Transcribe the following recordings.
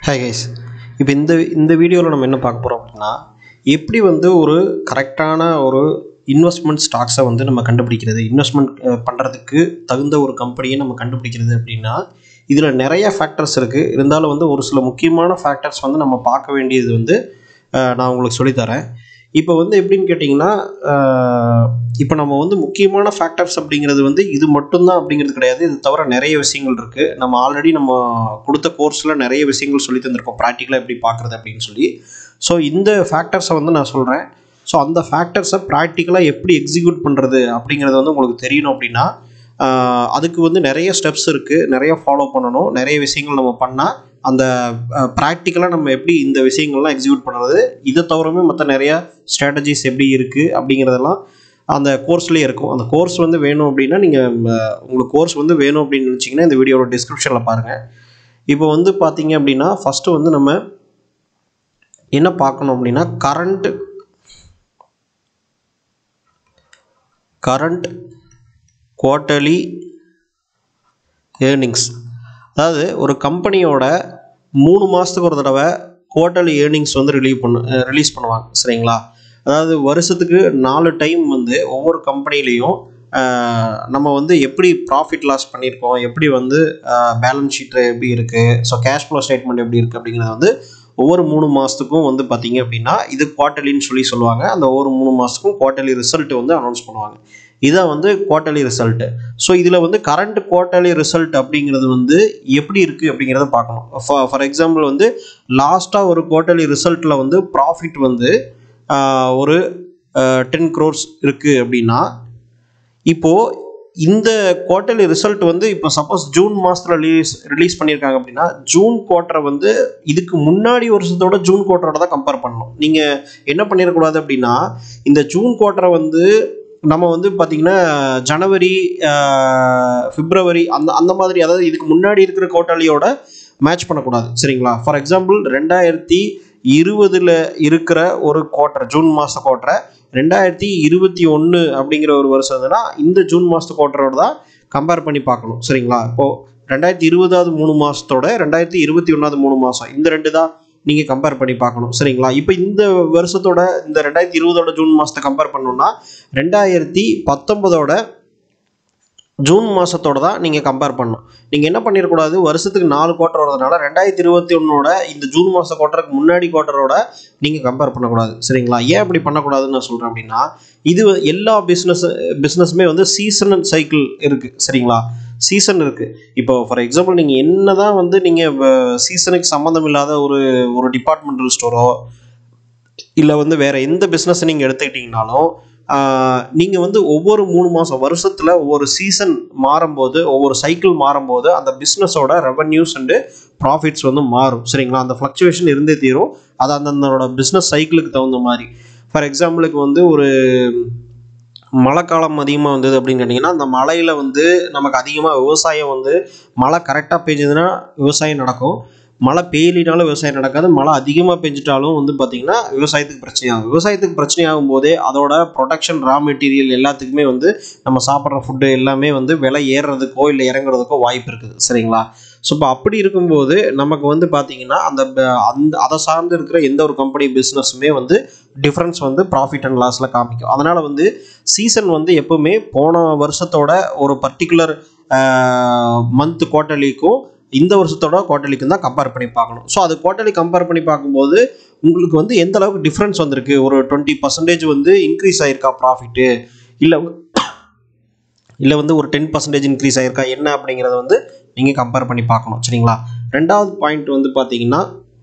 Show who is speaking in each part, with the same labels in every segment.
Speaker 1: hi guys இப்போ இந்த இந்த வீடியோவில் நம்ம என்ன பார்க்க போகிறோம் அப்படின்னா எப்படி வந்து ஒரு கரெக்டான ஒரு இன்வெஸ்ட்மெண்ட் ஸ்டாக்ஸை வந்து நம்ம கண்டுபிடிக்கிறது இன்வெஸ்ட்மெண்ட் பண்ணுறதுக்கு தகுந்த ஒரு கம்பெனியை நம்ம கண்டுபிடிக்கிறது அப்படின்னா இதில் நிறைய ஃபேக்டர்ஸ் இருக்குது இருந்தாலும் வந்து ஒரு சில முக்கியமான ஃபேக்டர்ஸ் வந்து நம்ம பார்க்க வேண்டியது வந்து அஹ், நான் உங்களுக்கு சொல்லித்தரேன் இப்போ வந்து எப்படின்னு கேட்டிங்கன்னா இப்போ நம்ம வந்து முக்கியமான ஃபேக்டர்ஸ் அப்படிங்கிறது வந்து இது மட்டும்தான் அப்படிங்கிறது கிடையாது இது தவிர நிறைய விஷயங்கள் இருக்குது நம்ம ஆல்ரெடி நம்ம கொடுத்த கோர்ஸில் நிறைய விஷயங்கள் சொல்லி தந்திருக்கோம் ப்ராக்டிக்கலாக எப்படி பார்க்குறது அப்படின்னு சொல்லி ஸோ இந்த ஃபேக்டர்ஸை வந்து நான் சொல்கிறேன் ஸோ அந்த ஃபேக்டர்ஸை ப்ராக்டிக்கலாக எப்படி எக்ஸிக்யூட் பண்ணுறது அப்படிங்கிறது வந்து உங்களுக்கு தெரியணும் அப்படின்னா ஆஹ், அதுக்கு வந்து நிறைய ஸ்டெப்ஸ் இருக்குது நிறைய ஃபாலோ பண்ணணும் நிறைய விஷயங்கள் நம்ம பண்ணால் அந்த ப்ராக்டிக்கலாக நம்ம எப்படி இந்த விஷயங்கள்லாம் எக்ஸிக்யூட் பண்ணுறது இதை தவிரமே மற்ற நிறைய ஸ்ட்ராட்டஜிஸ் எப்படி இருக்குது அப்படிங்கிறதெல்லாம் அந்த கோர்ஸ்லேயே இருக்கும் அந்த கோர்ஸ் வந்து வேணும் அப்படின்னா நீங்கள் உங்களுக்கு கோர்ஸ் வந்து வேணும் அப்படின்னு நினச்சிங்கன்னா இந்த வீடியோட டிஸ்கிரிப்ஷனில் பாருங்கள் இப்போ வந்து பார்த்தீங்க அப்படின்னா ஃபஸ்ட்டு வந்து நம்ம என்ன பார்க்கணும் அப்படின்னா கரண்ட் கரண்ட் குவார்ட்டர்லி ஏர்னிங்ஸ் அதாவது ஒரு கம்பெனியோட மூணு மாதத்துக்கு ஒரு தடவை குவார்ட்டர்லி ஏர்னிங்ஸ் வந்து ரிலீவ் பண்ணு ரிலீஸ் பண்ணுவாங்க சரிங்களா அதாவது வருஷத்துக்கு நாலு டைம் வந்து ஒவ்வொரு கம்பெனிலையும் நம்ம வந்து எப்படி ப்ராஃபிட் லாஸ் பண்ணியிருக்கோம் எப்படி வந்து பேலன்ஸ் ஷீட் எப்படி இருக்குது ஸோ கேஷ் ஃப்ளோ ஸ்டேட்மெண்ட் எப்படி இருக்குது அப்படிங்கிறத வந்து ஒவ்வொரு மூணு மாதத்துக்கும் வந்து பார்த்தீங்க அப்படின்னா இது குவார்ட்டர்லின்னு சொல்லி சொல்லுவாங்க அந்த ஒவ்வொரு மூணு மாதத்துக்கும் குவார்ட்டர்லி ரிசல்ட் வந்து அனௌன்ஸ் பண்ணுவாங்க இதான் வந்து குவார்ட்டர்லி ரிசல்ட்டு ஸோ இதில் வந்து கரண்ட் குவார்ட்டர்லி ரிசல்ட் அப்படிங்கிறது வந்து எப்படி இருக்குது அப்படிங்கிறத பார்க்கணும் ஃபார் எக்ஸாம்பிள் வந்து லாஸ்ட்டாக ஒரு குவார்ட்டர்லி ரிசல்ட்டில் வந்து ப்ராஃபிட் வந்து ஆஹ், ஒரு டென் க்ரோர்ஸ் இருக்குது அப்படின்னா இப்போது இந்த குவார்ட்டர்லி ரிசல்ட் வந்து இப்போ சப்போஸ் ஜூன் மாதத்தில் ரிலீஸ் ரிலீஸ் பண்ணியிருக்காங்க அப்படின்னா ஜூன் குவார்ட்டரை வந்து இதுக்கு முன்னாடி வருஷத்தோட ஜூன் குவார்ட்டரோட தான் கம்பேர் பண்ணணும் நீங்கள் என்ன பண்ணிடக்கூடாது அப்படின்னா இந்த ஜூன் குவார்ட்டரை வந்து நம்ம வந்து பார்த்திங்கன்னா ஜனவரி ஆஹ், பிப்ரவரி அந்த அந்த மாதிரி அதாவது இதுக்கு முன்னாடி இருக்கிற குவார்ட்டர்லியோட மேட்ச் பண்ணக்கூடாது சரிங்களா ஃபார் எக்ஸாம்பிள் ரெண்டாயிரத்தி இருபதில் இருக்கிற ஒரு குவார்ட்டர் ஜூன் மாத குவார்ட்டரை ரெண்டாயிரத்தி இருபத்தி ஒன்று அப்படிங்கிற ஒரு வருஷம் இருந்ததுன்னா இந்த ஜூன் மாதத்து குவார்ட்டரோட தான் கம்பேர் பண்ணி பார்க்கணும் சரிங்களா இப்போது ரெண்டாயிரத்தி இருபதாவது மூணு மாதத்தோட ரெண்டாயிரத்தி இருபத்தி ஒன்றாவது மூணு மாதம் இந்த ரெண்டு தான் நீங்கள் கம்பேர் பண்ணி பார்க்கணும் சரிங்களா இப்போ இந்த வருஷத்தோட இந்த ரெண்டாயிரத்தி இருபதோட ஜூன் மாதத்தை கம்பேர் பண்ணோம்னா ரெண்டாயிரத்தி பத்தொன்பதோட ஜூன் மாதத்தோட தான் நீங்கள் கம்பேர் பண்ணணும் நீங்கள் என்ன பண்ணிடக்கூடாது வருஷத்துக்கு நாலு குவார்ட்டர் வரதுனால ரெண்டாயிரத்தி இருபத்தி ஒன்னோட இந்த ஜூன் மாத குவார்ட்டருக்கு முன்னாடி குவார்ட்டரோட நீங்கள் கம்பேர் பண்ணக்கூடாது சரிங்களா ஏன் அப்படி பண்ணக்கூடாதுன்னு நான் சொல்கிறேன் அப்படின்னா இது வந்து எல்லா பிஸ்னஸ் பிஸ்னஸுமே வந்து சீசனல் சைக்கிள் இருக்குது சரிங்களா சீசன் இருக்குது இப்போ ஃபார் எக்ஸாம்பிள் நீங்கள் என்ன தான் வந்து நீங்கள் சீசனுக்கு சம்மந்தம் இல்லாத ஒரு ஒரு டிபார்ட்மெண்டல் ஸ்டோரோ இல்லை வந்து வேற எந்த பிஸ்னஸ் நீங்கள் எடுத்துக்கிட்டிங்கனாலும் நீங்கள் வந்து ஒவ்வொரு மூணு மாதம் வருஷத்தில் ஒவ்வொரு சீசன் மாறும்போது ஒவ்வொரு சைக்கிள் மாறும்போது அந்த பிஸ்னஸோட ரெவன்யூஸ் அண்டு ப்ராஃபிட்ஸ் வந்து மாறும் சரிங்களா அந்த ஃப்ளக்சுவேஷன் இருந்தே தீரும் அது அந்தந்தோட பிஸ்னஸ் சைக்கிளுக்கு தகுந்த மாதிரி ஃபார் எக்ஸாம்பிளுக்கு வந்து ஒரு மழைக்காலம் அதிகமாக வந்தது அப்படின்னு கேட்டிங்கன்னா அந்த மழையில் வந்து நமக்கு அதிகமாக விவசாயம் வந்து மழை கரெக்டாக பெஞ்சதுன்னா விவசாயம் நடக்கும் மழை பெய்யலினாலும் விவசாயம் நடக்காது மழை அதிகமாக பெஞ்சிட்டாலும் வந்து பார்த்திங்கன்னா விவசாயத்துக்கு பிரச்சனையாகும் விவசாயத்துக்கு பிரச்சனையாகும் போதே அதோட ப்ரொடக்ஷன் ரா மெட்டீரியல் எல்லாத்துக்குமே வந்து நம்ம சாப்பிட்ற ஃபுட்டு எல்லாமே வந்து விலை ஏறுறதுக்கோ இல்லை இறங்குறதுக்கோ வாய்ப்பு இருக்குது சரிங்களா ஸோ இப்போ அப்படி இருக்கும்போது நமக்கு வந்து பார்த்திங்கன்னா அந்த ப- அந்த அதை சார்ந்து இருக்கிற எந்த ஒரு கம்பெனி பிஸ்னஸுமே வந்து டிஃப்ரென்ஸ் வந்து ப்ராஃபிட் அண்ட் லாஸில் காமிக்கும் அதனால் வந்து சீசன் வந்து எப்பவுமே போன வருஷத்தோட ஒரு பர்டிகுலர் மந்த் குவார்ட்டர்லிக்கும் இந்த வருஷத்தோட குவார்ட்டர்லிக்கும் தான் கம்பேர் பண்ணி பார்க்கணும் ஸோ அது குவார்ட்டர்லி கம்பேர் பண்ணி பார்க்கும்போது உங்களுக்கு வந்து எந்த அளவுக்கு டிஃப்ரென்ஸ் வந்திருக்கு ஒரு டுவெண்ட்டி பர்சன்டேஜ் வந்து இன்க்ரீஸ் ஆயிருக்கா ப்ராஃபிட்டு இல்லை இல்லை வந்து ஒரு டென் பர்சன்டேஜ் இன்க்ரீஸ் ஆயிருக்கா என்ன அப்படிங்கிறத வந்து நீங்கள் கம்பேர் பண்ணி பார்க்கணும் சரிங்களா ரெண்டாவது பாயிண்ட் வந்து பார்த்தீங்கன்னா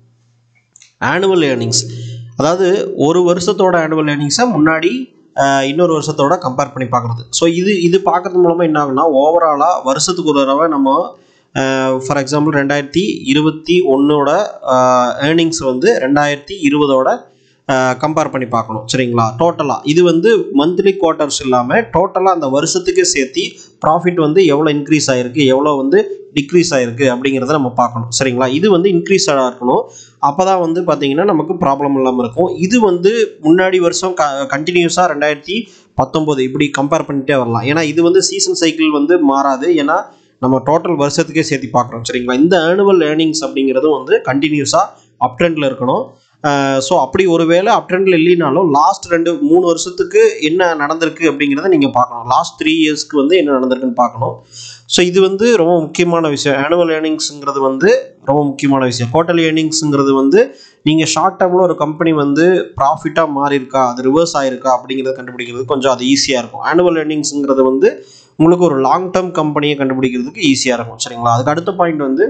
Speaker 1: ஆனுவல் ஏர்னிங்ஸ் அதாவது ஒரு வருஷத்தோட ஆனுவல் ஏர்னிங்ஸை முன்னாடி ஆஹ், இன்னொரு வருஷத்தோட கம்பேர் பண்ணி பார்க்குறது ஸோ இது இது பார்க்கறது மூலமாக என்ன ஆகுனா ஓவராலாக வருஷத்துக்கு ஒரு தடவை நம்ம ஃபார் எக்ஸாம்பிள் ரெண்டாயிரத்தி இருபத்தி ஒன்னோட ஏர்னிங்ஸ் வந்து ரெண்டாயிரத்தி இருபதோட கம்பேர் பண்ணி பார்க்கணும் சரிங்களா டோட்டலாக இது வந்து மந்த்லி குவார்ட்டர்ஸ் இல்லாமல் டோட்டலாக அந்த வருஷத்துக்கு சேர்த்து ப்ராஃபிட் வந்து எவ்வளோ இன்க்ரீஸ் ஆகிருக்கு எவ்வளோ வந்து டிக்ரீஸ் ஆகிருக்கு அப்படிங்கிறத நம்ம பார்க்கணும் சரிங்களா இது வந்து இன்க்ரீஸ் இருக்கணும் அப்போ தான் வந்து பார்த்தீங்கன்னா நமக்கு ப்ராப்ளம் இல்லாமல் இருக்கும் இது வந்து முன்னாடி வருஷம் க கண்டினியூஸாக ரெண்டாயிரத்தி பத்தொம்போது இப்படி கம்பேர் பண்ணிட்டே வரலாம் ஏன்னா இது வந்து சீசன் சைக்கிள் வந்து மாறாது ஏன்னா நம்ம டோட்டல் வருஷத்துக்கே சேர்த்து பார்க்குறோம் சரிங்களா இந்த ஆனுவல் ஏர்னிங்ஸ் அப்படிங்கிறதும் வந்து கண்டினியூஸாக அப் ட்ரெண்டில் இருக்கணும் ஸோ அப்படி ஒரு வேளை அப் ட்ரெண்டில் இல்லைனாலும் லாஸ்ட் ரெண்டு மூணு வருஷத்துக்கு என்ன நடந்திருக்கு அப்படிங்கிறத நீங்கள் பார்க்கணும் லாஸ்ட் த்ரீ இயர்ஸ்க்கு வந்து என்ன நடந்திருக்குன்னு பார்க்கணும் ஸோ இது வந்து ரொம்ப முக்கியமான விஷயம் ஆனுவல் ஏர்னிங்ஸுங்கிறது வந்து ரொம்ப முக்கியமான விஷயம் குவார்டர்லி ஏர்னிங்ஸுங்கிறது வந்து நீங்கள் ஷார்ட் டேர்மில் ஒரு கம்பெனி வந்து ப்ராஃபிட்டாக மாறி இருக்கா அது ரிவர்ஸ் ஆயிருக்கா அப்படிங்கிறத கண்டுபிடிக்கிறது கொஞ்சம் அது ஈஸியாக இருக்கும் ஆனுவல் ஏர்னிங்ஸுங்கிறது வந்து உங்களுக்கு ஒரு லாங் டேர்ம் கம்பெனியை கண்டுபிடிக்கிறதுக்கு ஈஸியாக இருக்கும் சரிங்களா அதுக்கு அடுத்த பாயிண்ட் வந்து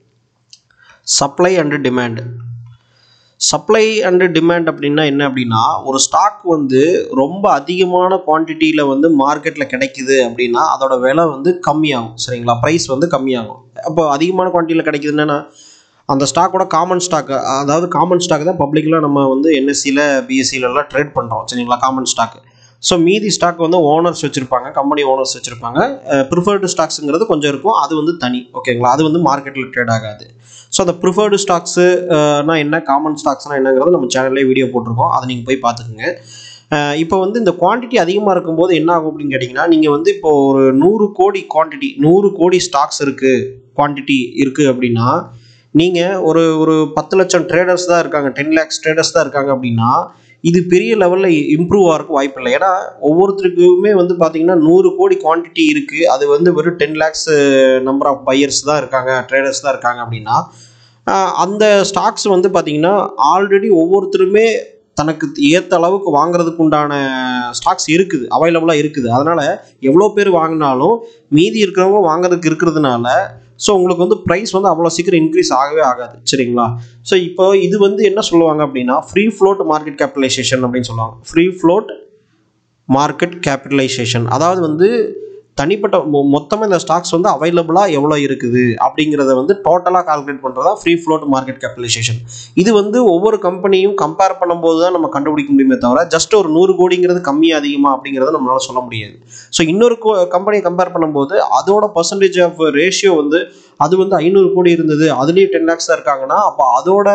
Speaker 1: supply and demand supply and demand அப்படின்னா என்ன அப்படின்னா ஒரு ஸ்டாக் வந்து ரொம்ப அதிகமான குவான்டிட்டியில் வந்து மார்க்கெட்டில் கிடைக்குது அப்படின்னா அதோட விலை வந்து கம்மியாகும் சரிங்களா ப்ரைஸ் வந்து கம்மியாகும் அப்போ அதிகமான குவான்டிட்டியில் கிடைக்குதுன்னா அந்த ஸ்டாக்கோட காமன் ஸ்டாக் அதாவது காமன் ஸ்டாக் தான் பப்ளிக்கில் நம்ம வந்து என்எஸ்சியில் பிஎஸ்சிலலாம் ட்ரேட் பண்ணுறோம் சரிங்களா காமன் ஸ்டாக் ஸோ மீதி ஸ்டாக் வந்து ஓனர்ஸ் வச்சுருப்பாங்க கம்பெனி ஓனர்ஸ் வச்சுருப்பாங்க ப்ரிஃபர்டு ஸ்டாக்ஸுங்கிறது கொஞ்சம் இருக்கும் அது வந்து தனி ஓகேங்களா அது வந்து மார்க்கெட்டில் ட்ரேட் ஆகாது ஸோ அந்த ப்ரிஃபர்டு ஸ்டாக்ஸுனா என்ன காமன் ஸ்டாக்ஸ்னால் என்னங்கிறது நம்ம சேனல்லே வீடியோ போட்டிருக்கோம் அதை நீங்கள் போய் பார்த்துக்குங்க இப்போ வந்து இந்த குவான்டிட்டி அதிகமாக இருக்கும்போது என்ன ஆகும் அப்படின்னு கேட்டிங்கன்னா நீங்கள் வந்து இப்போ ஒரு நூறு கோடி குவான்டிட்டி நூறு கோடி ஸ்டாக்ஸ் இருக்குது குவான்டிட்டி இருக்குது அப்படின்னா நீங்கள் ஒரு ஒரு பத்து லட்சம் ட்ரேடர்ஸ் தான் இருக்காங்க டென் லேக்ஸ் ட்ரேடர்ஸ் தான் இருக்காங்க அப்படின்னா இது பெரிய லெவலில் இம்ப்ரூவ் ஆகிறதுக்கு வாய்ப்பு இல்லை ஏன்னா ஒவ்வொருத்தருக்குமே வந்து பார்த்தீங்கன்னா நூறு கோடி குவான்டிட்டி இருக்குது அது வந்து வெறும் ten lakhs number of buyers தான் இருக்காங்க ட்ரேடர்ஸ் தான் இருக்காங்க அப்படின்னா அந்த ஸ்டாக்ஸ் வந்து பார்த்தீங்கன்னா ஆல்ரெடி ஒவ்வொருத்தருமே தனக்கு ஏற்ற அளவுக்கு வாங்குறதுக்கு உண்டான ஸ்டாக்ஸ் இருக்குது அவைலபிளாக இருக்குது அதனால் எவ்வளோ பேர் வாங்கினாலும் மீதி இருக்கிறவங்க வாங்குறதுக்கு இருக்கிறதுனால ஸோ உங்களுக்கு வந்து ப்ரைஸ் வந்து அவ்வளோ சீக்கிரம் இன்க்ரீஸ் ஆகவே ஆகாது சரிங்களா ஸோ இப்போ இது வந்து என்ன சொல்லுவாங்க அப்படின்னா ஃப்ரீ ஃப்ளோட் மார்க்கெட் கேபிட்டலைசேஷன் அப்படின்னு சொல்லுவாங்க ஃப்ரீ ஃப்ளோட் மார்க்கெட் கேபிட்டலைசேஷன் அதாவது வந்து தனிப்பட்ட மொத்தமாக இந்த ஸ்டாக்ஸ் வந்து அவைலபிளாக எவ்வளோ இருக்குது அப்படிங்கிறத வந்து டோட்டலாக கால்குலேட் பண்ணுறதா ஃப்ரீ ஃப்ளோட் மார்க்கெட் கேபிட்டலைசேஷன் இது வந்து ஒவ்வொரு கம்பெனியும் கம்பேர் பண்ணும்போது தான் நம்ம கண்டுபிடிக்க முடியுமே தவிர ஜஸ்ட் ஒரு நூறு கோடிங்கிறது கம்மியாக அதிகமாக அப்படிங்கிறத நம்மளால சொல்ல முடியாது ஸோ இன்னொரு கம்பெனியை கம்பேர் பண்ணும்போது அதோட பர்சன்டேஜ் ஆஃப் ரேஷியோ வந்து அது வந்து ஐநூறு கோடி இருந்தது அதுலேயே டென் லேக்ஸ் தான் இருக்காங்கன்னா அப்போ அதோட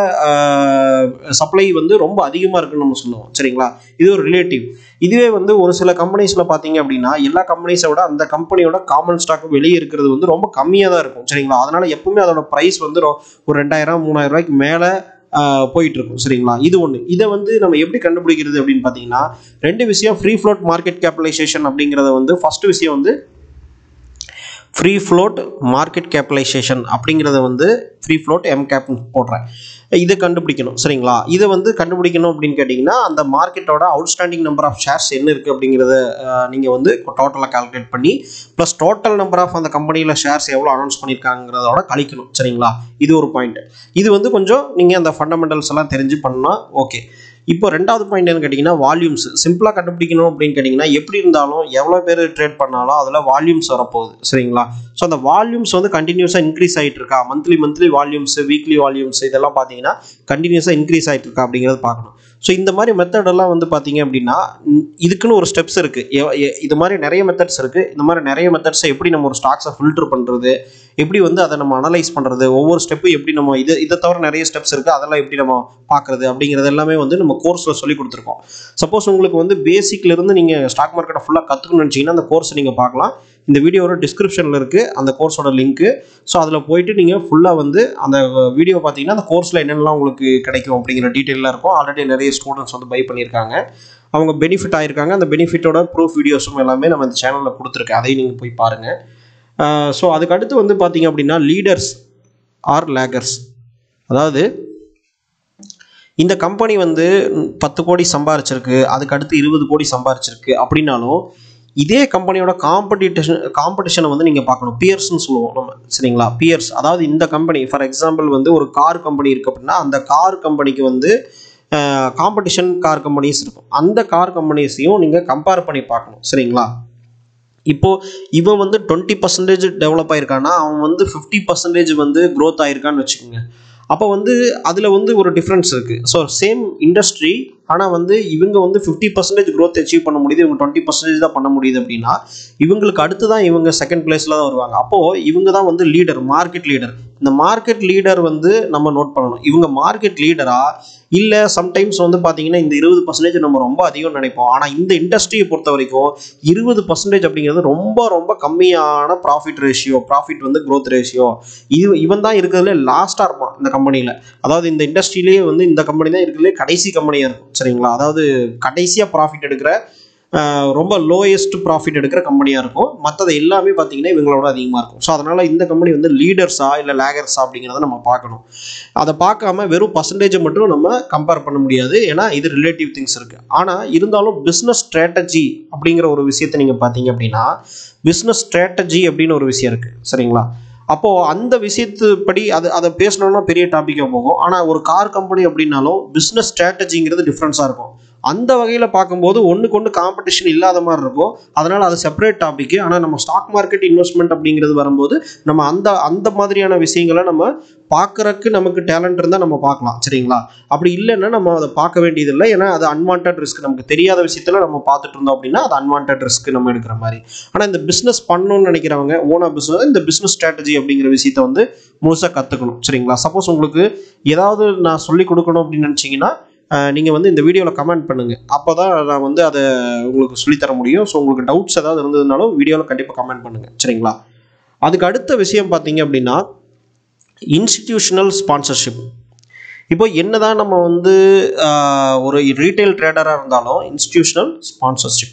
Speaker 1: சப்ளை வந்து ரொம்ப அதிகமாக இருக்குன்னு நம்ம சொல்லுவோம் சரிங்களா இது ஒரு ரிலேட்டிவ் இதுவே வந்து ஒரு சில கம்பெனிஸில் பார்த்தீங்க அப்படின்னா எல்லா கம்பெனிஸை விட அந்த கம்பெனியோட காமன் ஸ்டாக் வெளியே இருக்கிறது வந்து ரொம்ப கம்மியாக தான் இருக்கும் சரிங்களா அதனால எப்பவுமே அதோட ப்ரைஸ் வந்து ஒரு ரெண்டாயிரம் மூணாயிரம் ரூபாய்க்கு மேலே போயிட்டு இருக்கும் சரிங்களா இது ஒன்று இதை வந்து நம்ம எப்படி கண்டுபிடிக்கிறது அப்படின்னு பார்த்தீங்கன்னா ரெண்டு விஷயம் ஃப்ரீ ஃப்ளோட் மார்க்கெட் கேபிட்டலைசேஷன் அப்படிங்கிறத வந்து ஃபர்ஸ்ட் விஷயம் வந்து ஃப்ரீ ஃப்ளோட் மார்க்கெட் கேபிட்டலைசேஷன் அப்படிங்கிறத வந்து ஃப்ரீ ஃப்ளோட் எம் கேப்னு போடுறேன் இதை கண்டுபிடிக்கணும் சரிங்களா இதை வந்து கண்டுபிடிக்கணும் அப்படின்னு கேட்டிங்கன்னா அந்த மார்க்கெட்டோட அவுட்ஸ்டாண்டிங் நம்பர் ஆஃப் ஷேர்ஸ் என்ன இருக்குது அப்படிங்கிறத நீங்கள் வந்து டோட்டலாக கால்குலேட் பண்ணி ப்ளஸ் டோட்டல் நம்பர் ஆஃப் அந்த கம்பெனியில் ஷேர்ஸ் எவ்வளோ அனௌன்ஸ் பண்ணியிருக்காங்கிறதோட கழிக்கணும் சரிங்களா இது ஒரு பாயிண்ட் இது வந்து கொஞ்சம் நீங்கள் அந்த ஃபண்டமெண்டல்ஸ் எல்லாம் தெரிஞ்சு பண்ணால் ஓகே இப்போ ரெண்டாவது பாயிண்ட் என்ன கேட்டிங்கன்னா வால்யூம்ஸ் சிம்பிளாக கண்டுபிடிக்கணும் அப்படின்னு கேட்டிங்கன்னா எப்படி இருந்தாலும் எவ்வளோ பேர் ட்ரேட் பண்ணாலும் அதில் வால்யூம்ஸ் வரப்போகுது சரிங்களா ஸோ அந்த வால்யூம்ஸ் வந்து கண்டினியூஸாக இன்க்ரீஸ் ஆகிட்டு இருக்கா monthly monthly volumes weekly volumes இதெல்லாம் பார்த்தீங்கன்னா கண்டினியூஸாக இன்க்ரீஸ் ஆகிட்டு இருக்கா அப்படிங்கிறத பார்க்கணும் ஸோ இந்த மாதிரி மெத்தடெல்லாம் வந்து பார்த்தீங்க அப்படின்னா இதுக்குன்னு ஒரு ஸ்டெப்ஸ் இருக்குது இது மாதிரி நிறைய மெத்தட்ஸ் இருக்குது இந்த மாதிரி நிறைய மெத்தட்ஸை எப்படி நம்ம ஒரு ஸ்டாக்ஸை ஃபில்டர் பண்ணுறது எப்படி வந்து அதை நம்ம அனலைஸ் பண்ணுறது ஒவ்வொரு ஸ்டெப்பும் எப்படி நம்ம இது இதை தவிர நிறைய ஸ்டெப்ஸ் இருக்குது அதெல்லாம் எப்படி நம்ம பார்க்குறது அப்படிங்கிறது எல்லாமே வந்து நம்ம கோர்ஸில் சொல்லி கொடுத்துருக்கோம் சப்போஸ் உங்களுக்கு வந்து பேசிக்லேருந்து நீங்கள் ஸ்டாக் மார்க்கெட்டை ஃபுல்லாக கற்றுக்கணும்னு நினச்சிங்கன்னா அந்த கோர்ஸ் நீங்கள் பார்க்கலாம் இந்த வீடியோட டிஸ்கிரிப்ஷனில் இருக்குது அந்த கோர்ஸோட லிங்க்கு ஸோ அதில் போயிட்டு நீங்கள் ஃபுல்லாக வந்து அந்த வீடியோ பார்த்தீங்கன்னா அந்த கோர்ஸில் என்னென்னலாம் உங்களுக்கு கிடைக்கும் அப்படிங்கிற டீட்டெயிலாக இருக்கும் ஆல்ரெடி நிறைய ஸ்டூடெண்ட்ஸ் வந்து பை பண்ணியிருக்காங்க அவங்க பெனிஃபிட் ஆயிருக்காங்க அந்த பெனிஃபிட்டோட ப்ரூஃப் வீடியோஸும் எல்லாமே நம்ம இந்த சேனலில் கொடுத்துருக்கேன் அதையும் நீங்கள் போய் பாருங்கள் ஸோ அதுக்கு அடுத்து வந்து பார்த்தீங்க அப்படின்னா லீடர்ஸ் ஆர் லேகர்ஸ் அதாவது இந்த கம்பெனி வந்து பத்து கோடி சம்பாரிச்சிருக்கு அதுக்கு அடுத்து இருபது கோடி சம்பாரிச்சிருக்கு அப்படின்னாலும் இதே கம்பெனியோட காம்படிஷன் காம்படிஷனை வந்து நீங்கள் பார்க்கணும் பியர்ஸ்னு சொல்லுவோம் நம்ம சரிங்களா பியர்ஸ் அதாவது இந்த கம்பெனி ஃபார் எக்ஸாம்பிள் வந்து ஒரு கார் கம்பெனி இருக்குது அப்படின்னா அந்த கார் கம்பெனிக்கு வந்து காம்படிஷன் கார் கம்பெனிஸ் இருக்கும் அந்த கார் கம்பெனிஸையும் நீங்கள் கம்பேர் பண்ணி பார்க்கணும் சரிங்களா இப்போ இவன் வந்து டுவெண்ட்டி பர்சன்டேஜ் டெவலப் ஆயிருக்கான்னா அவன் வந்து ஃபிஃப்டி பர்சன்டேஜ் வந்து க்ரோத் ஆயிருக்கான்னு வச்சுக்கோங்க அப்போ வந்து அதில் வந்து ஒரு டிஃப்ரென்ஸ் இருக்குது ஸோ சேம் இண்டஸ்ட்ரி ஆனால் வந்து இவங்க வந்து ஃபிஃப்டி பர்சன்டேஜ் க்ரோத் அச்சீவ் பண்ண முடியுது இவங்க டுவெண்ட்டி பர்சன்டேஜ் தான் பண்ண முடியுது அப்படின்னா இவங்களுக்கு அடுத்து தான் இவங்க செகண்ட் பிளேஸில் தான் வருவாங்க அப்போது இவங்க தான் வந்து லீடர் மார்க்கெட் லீடர் இந்த மார்க்கெட் லீடர் வந்து நம்ம நோட் பண்ணணும் இவங்க மார்க்கெட் லீடரா இல்லை சம்டைம்ஸ் வந்து பார்த்தீங்கன்னா இந்த இருபது பர்சன்டேஜ் நம்ம ரொம்ப அதிகம் நினைப்போம் ஆனால் இந்த இண்டஸ்ட்ரியை பொறுத்த வரைக்கும் இருபது பர்சன்டேஜ் அப்படிங்கிறது ரொம்ப ரொம்ப கம்மியான ப்ராஃபிட் ரேஷியோ ப்ராஃபிட் வந்து growth ரேஷியோ இது இவன் தான் இருக்கிறதுல லாஸ்ட்டாக இருப்பான் இந்த கம்பெனியில் அதாவது இந்த இண்டஸ்ட்ரியிலேயே வந்து இந்த கம்பெனி தான் இருக்கிறதுலே கடைசி கம்பெனியாக இருக்கும் சரிங்களா அதாவது கடைசியாக ப்ராஃபிட் எடுக்கிற ஆஹ், ரொம்ப லோயஸ்ட் ப்ராஃபிட் எடுக்கிற கம்பெனியாக இருக்கும் மற்றது எல்லாமே பார்த்தீங்கன்னா இவங்களோட அதிகமாக இருக்கும் ஸோ அதனால் இந்த கம்பெனி வந்து லீடர்ஸா இல்லை லேகர்ஸா அப்படிங்கிறத நம்ம பார்க்கணும் அதை பார்க்காம வெறும் பர்சன்டேஜை மட்டும் நம்ம கம்பேர் பண்ண முடியாது ஏன்னா இது ரிலேட்டிவ் திங்ஸ் இருக்குது ஆனால் இருந்தாலும் பிஸ்னஸ் ஸ்ட்ராட்டஜி அப்படிங்கிற ஒரு விஷயத்தை நீங்கள் பார்த்தீங்க அப்படின்னா பிஸ்னஸ் ஸ்ட்ராட்டஜி அப்படின்னு ஒரு விஷயம் இருக்குது சரிங்களா அப்போது அந்த விஷயத்துப்படி அது அதை பேசணும்னா பெரிய டாப்பிக்காக போகும் ஆனால் ஒரு கார் கம்பெனி அப்படின்னாலும் பிஸ்னஸ் ஸ்ட்ராட்டஜிங்கிறது டிஃப்ரென்ஸாக இருக்கும் அந்த வகையில் பார்க்கும்போது ஒன்றுக்கு ஒன்று காம்படிஷன் இல்லாத மாதிரி இருக்கும் அதனால் அது செப்பரேட் டாபிக் ஆனால் நம்ம ஸ்டாக் மார்க்கெட் இன்வெஸ்ட்மெண்ட் அப்படிங்கிறது வரும்போது நம்ம அந்த அந்த மாதிரியான விஷயங்களை நம்ம பார்க்குறக்கு நமக்கு டேலண்ட் இருந்தால் நம்ம பார்க்கலாம் சரிங்களா அப்படி இல்லைன்னா நம்ம அதை பார்க்க வேண்டியதில்லை ஏன்னா அது அன்வான்ட் ரிஸ்க் நமக்கு தெரியாத விஷயத்தில் நம்ம பார்த்துட்டு இருந்தோம் அப்படின்னா அது அன்வான்ட் ரிஸ்க் நம்ம எடுக்கிற மாதிரி ஆனால் இந்த பிஸ்னஸ் பண்ணணும்னு நினைக்கிறவங்க ஓனா பிஸ்னஸ் இந்த பிஸ்னஸ் ஸ்ட்ராட்டஜி அப்படிங்கிற விஷயத்தை வந்து முழுசாக கற்றுக்கணும் சரிங்களா சப்போஸ் உங்களுக்கு ஏதாவது நான் சொல்லி கொடுக்கணும் அப்படின்னு நினச்சிங்கன்னா நீங்கள் வந்து இந்த வீடியோவில் கமெண்ட் பண்ணுங்கள் அப்போ தான் நான் வந்து அதை உங்களுக்கு சொல்லித்தர முடியும் ஸோ உங்களுக்கு டவுட்ஸ் ஏதாவது இருந்ததுனாலும் வீடியோவில் கண்டிப்பாக கமெண்ட் பண்ணுங்கள் சரிங்களா அதுக்கு அடுத்த விஷயம் பார்த்தீங்க அப்படின்னா இன்ஸ்டிடியூஷனல் ஸ்பான்சர்ஷிப் இப்போ என்னதான் நம்ம வந்து ஆஹ், ஒரு ரீட்டைல் ட்ரேடராக இருந்தாலும் இன்ஸ்டிடியூஷனல் ஸ்பான்சர்ஷிப்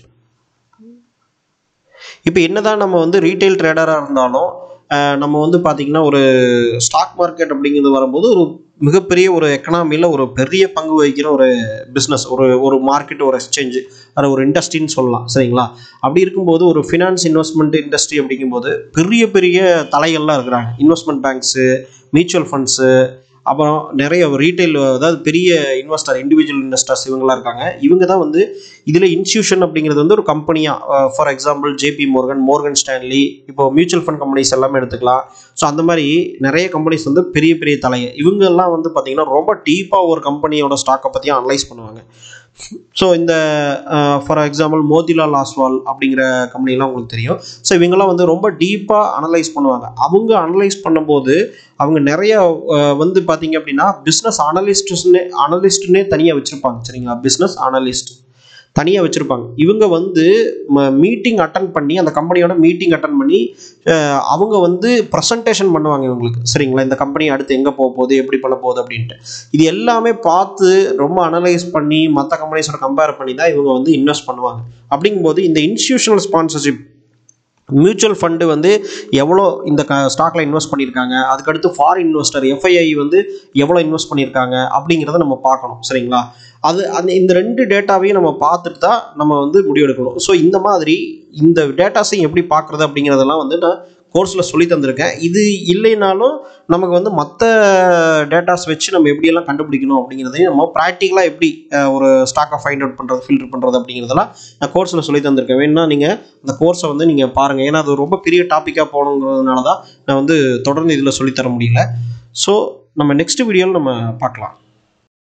Speaker 1: இப்போ என்னதான் நம்ம வந்து ரீட்டைல் ட்ரேடராக இருந்தாலும் ஆஹ், நம்ம வந்து பார்த்திங்கன்னா ஒரு ஸ்டாக் மார்க்கெட் அப்படிங்கிறது வரும்போது ஒரு மிகப்பெரிய ஒரு எக்கனாமியில் ஒரு பெரிய பங்கு வகிக்கிற ஒரு பிஸ்னஸ் ஒரு ஒரு மார்க்கெட் ஒரு எக்ஸ்சேஞ்சு அது ஒரு இண்டஸ்ட்ரின்னு சொல்லலாம் சரிங்களா அப்படி இருக்கும்போது ஒரு ஃபினான்ஸ் இன்வெஸ்ட்மெண்ட் இண்டஸ்ட்ரி அப்படிங்கும்போது பெரிய பெரிய தலைகள்லாம் இருக்கிறாங்க இன்வெஸ்ட்மெண்ட் பேங்க்ஸு மியூச்சுவல் ஃபண்ட்ஸு அப்புறம் நிறைய ரீட்டைல் அதாவது பெரிய இன்வெஸ்டர் இண்டிவிஜுவல் இன்வெஸ்டர்ஸ் இவங்கெல்லாம் இருக்காங்க இவங்க தான் வந்து இதில் இன்ஸ்டியூஷன் அப்படிங்கிறது வந்து ஒரு கம்பெனியாக for example JP Morgan Morgan Stanley இப்போ மியூச்சுவல் ஃபண்ட் கம்பெனிஸ் எல்லாமே எடுத்துக்கலாம் ஸோ அந்த மாதிரி நிறைய கம்பெனிஸ் வந்து பெரிய பெரிய தலைங்க இவங்கெல்லாம் வந்து பார்த்திங்கன்னா ரொம்ப டீப்பாக ஒரு கம்பெனியோட ஸ்டாக்கை பற்றியும் அனலைஸ் பண்ணுவாங்க ஸோ இந்த ஃபார் எக்ஸாம்பிள் மோதிலால் ஆஸ்வால் அப்படிங்கிற கம்பெனிலாம் உங்களுக்கு தெரியும் ஸோ இவங்கெல்லாம் வந்து ரொம்ப டீப்பாக அனலைஸ் பண்ணுவாங்க அவங்க அனலைஸ் பண்ணும்போது அவங்க நிறைய அஹ், வந்து பார்த்தீங்க அப்படின்னா பிஸ்னஸ் அனலிஸ்ட்னே அனலிஸ்ட்னே தனியாக வச்சுருப்பாங்க சரிங்களா பிஸ்னஸ் அனலிஸ்ட் தனியாக வச்சுருப்பாங்க இவங்க வந்து மீட்டிங் அட்டன் பண்ணி அந்த கம்பெனியோட மீட்டிங் அட்டன் பண்ணி அஹ், அவங்க வந்து ப்ரெசன்டேஷன் பண்ணுவாங்க இவங்களுக்கு சரிங்களா இந்த கம்பெனி அடுத்து எங்கே போக போகுது எப்படி பண்ண போகுது அப்படின்ட்டு இது எல்லாமே பார்த்து ரொம்ப அனலைஸ் பண்ணி மற்ற கம்பெனிஸோட கம்பேர் பண்ணி தான் இவங்க வந்து இன்வெஸ்ட் பண்ணுவாங்க அப்படிங்கும்போது இந்த இன்ஸ்டியூஷனல் ஸ்பான்சர்ஷிப் மியூச்சுவல் ஃபண்டு வந்து எவ்வளோ இந்த க ஸ்டாக்ல இன்வெஸ்ட் பண்ணியிருக்காங்க அதுக்கடுத்து ஃபாரின் இன்வெஸ்டர் எஃப்ஐஐ வந்து எவ்வளோ இன்வெஸ்ட் பண்ணியிருக்காங்க அப்படிங்கிறத நம்ம பார்க்கணும் சரிங்களா அது அந்த இந்த ரெண்டு டேட்டாவையும் நம்ம பார்த்துட்டு தான் நம்ம வந்து முடிவெடுக்கணும் ஸோ இந்த மாதிரி இந்த டேட்டாஸையும் எப்படி பார்க்குறது அப்படிங்கிறதெல்லாம் வந்து நான் கோர்ஸில் சொல்லி தந்திருக்கேன் இது இல்லைனாலும் நமக்கு வந்து மற்ற டேட்டாஸ் வச்சு நம்ம எப்படியெல்லாம் கண்டுபிடிக்கணும் அப்படிங்கிறதையும் நம்ம ப்ராக்டிக்கலாக எப்படி அஹ், ஒரு ஸ்டாக்கை ஃபைண்ட் அவுட் பண்ணுறது ஃபில்டர் பண்ணுறது அப்படிங்கிறதெல்லாம் நான் கோர்ஸில் சொல்லி தந்திருக்கேன் வேணும்னா நீங்கள் அந்த கோர்ஸை வந்து நீங்கள் பாருங்கள் ஏன்னா அது ரொம்ப பெரிய டாப்பிக்காக போகணுங்கிறதுனால தான் நான் வந்து தொடர்ந்து இதில் சொல்லித்தர முடியல ஸோ நம்ம நெக்ஸ்ட் வீடியோவில் நம்ம பார்க்கலாம்